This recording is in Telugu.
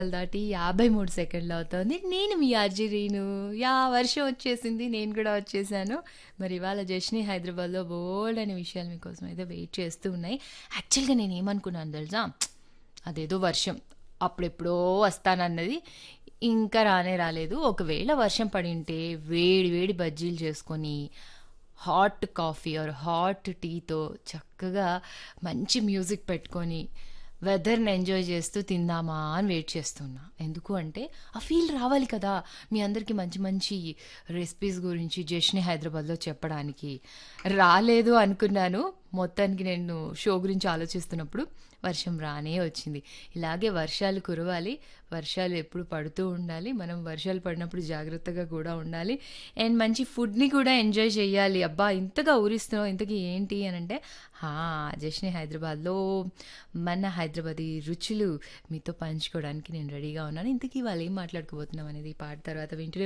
దాటి 53 సెకండ్లు అవుతోంది. నేను మీ ఆర్‌జే రీను. యాహ్! వర్షం వచ్చేసింది. నేను కూడా వచ్చేసాను. మరి ఇవాళ జర్నీ హైదరాబాద్‌లో బోలెడన్ని విషయాలు మీకోసం అయితే వెయిట్ చేస్తూ ఉన్నాయి. యాక్చువల్‌గా నేనేమనుకున్నాను తెలుసా? అదేదో వర్షం అప్పుడెప్పుడో వస్తానన్నది ఇంకా రానే రాలేదు. ఒకవేళ వర్షం పడింటే వేడి వేడి బజ్జీలు చేసుకొని, హాట్ కాఫీ ఆర్ హాట్ టీతో చక్కగా మంచి మ్యూజిక్ పెట్టుకొని, వెదర్‌ని ఎంజాయ్ చేస్తూ తిందామా అని వెయిట్ చేస్తున్నా. ఎందుకు అంటే ఆ ఫీల్ రావాలి కదా! మీ అందరికీ మంచి మంచి రెసిపీస్ గురించి జర్నీ హైదరాబాద్‌లో చెప్పడానికి. రాలేదు అనుకున్నాను. మొత్తానికి నేను షో గురించి ఆలోచిస్తున్నప్పుడు వర్షం రానే వచ్చింది. ఇలాగే వర్షాలు కురవాలి. వర్షాలు ఎప్పుడు పడుతూ ఉండాలి. మనం వర్షాలు పడినప్పుడు జాగ్రత్తగా కూడా ఉండాలి. అండ్ మంచి ఫుడ్‌ని కూడా ఎంజాయ్ చేయాలి. అబ్బా! ఇంతగా ఊరిస్తున్నావు ఇంతకీ ఏంటి అనంటే హా! జర్నీ హైదరాబాద్‌లో మన హైదరాబాదీ రుచులు మీతో పంచుకోవడానికి నేను రెడీగా ఉన్నాను. ఇంతకీ ఇవాళ ఏం మాట్లాడుకోబోతున్నాం అనేది ఈ పాట తర్వాత వింటూనే